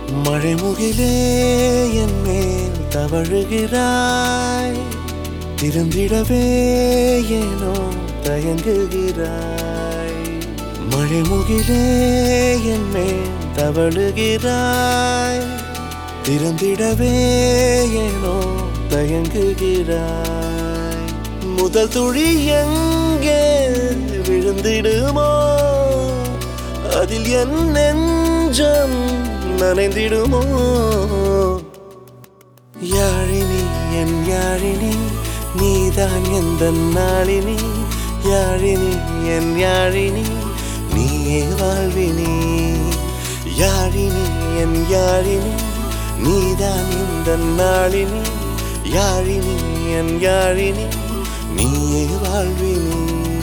மழைமுகிலே என் மேல் தவழுகிறாய் திருந்திடவே ஏனோ தயங்குகிறாய் மழைமுகிலே என் மேல் தவழுகிறாய் திறந்திடவே ஏனோ தயங்குகிறாய் முதல் துளி எங்கே விழுந்திடுமோ அதில் என் நெஞ்சம் நனைந்திடுமோ யாழினி என் யாழினி நீதான் எந்த நாளினி யாழினி என் யாழினி நீயே வாழ்வினி யாழினி என் யாழினி நீதான் இந்த நாளினி யாழினி என் யாழினி நீயே வாழ்வினி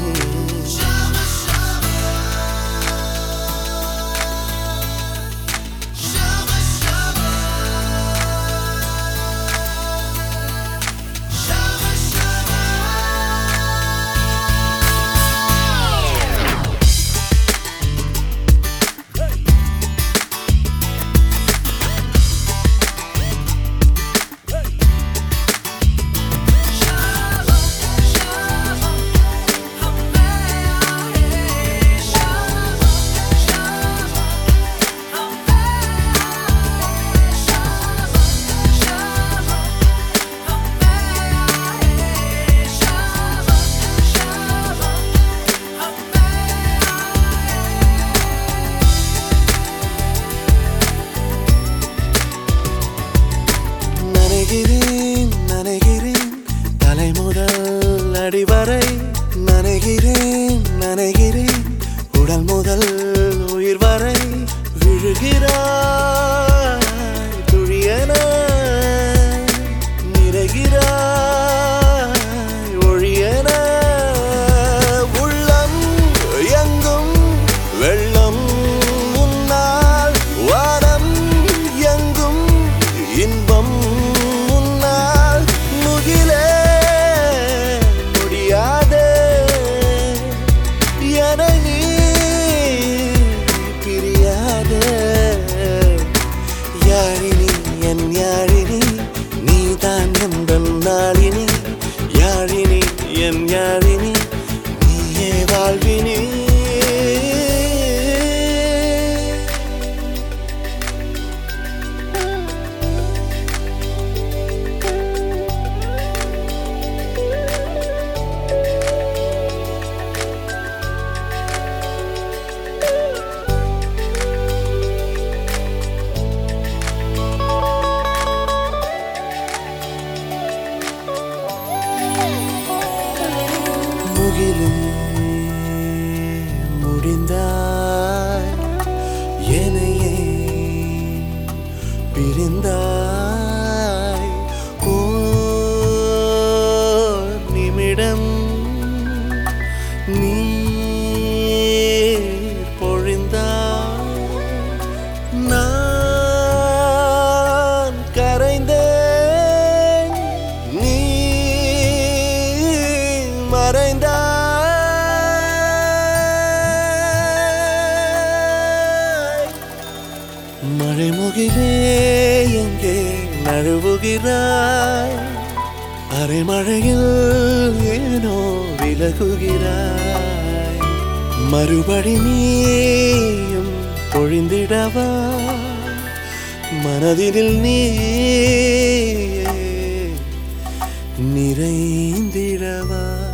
நனைகிறேன் நனைகிறேன் தலை முதல் அடிவரை நனைகிறேன் நனைகிறேன் உடல் முதல் உயிர் வரை விழுகிறாய் துழியன நிறைகிறாய் ஒழியன உள்ளம் எங்கும் வெள்ளம் முன்னால் வானம் எங்கும் இன்பம் முன்னால் முகிலே முடியாதே என நீ பிரியாதே யாழினி என் யாழினி நீதான் எந்த நாளினி யாழினி என் யாழினி நீயே வாழ்வினி முகிலே முடிந்தாய் என்னையே பிரிந்தாய் ஓர் நிமிடம் நீ பொழிந்தாய் நான் கரைந்தேன் நீ மறைந்தாய் மழைமுகிலே எங்கே நழுவுகிறாய் அரைமழையில் ஏனோ விலகுகிறாய் மறுபடி நீயும் பொழிந்திடவா மனதினில் நீ நிறைந்திடவா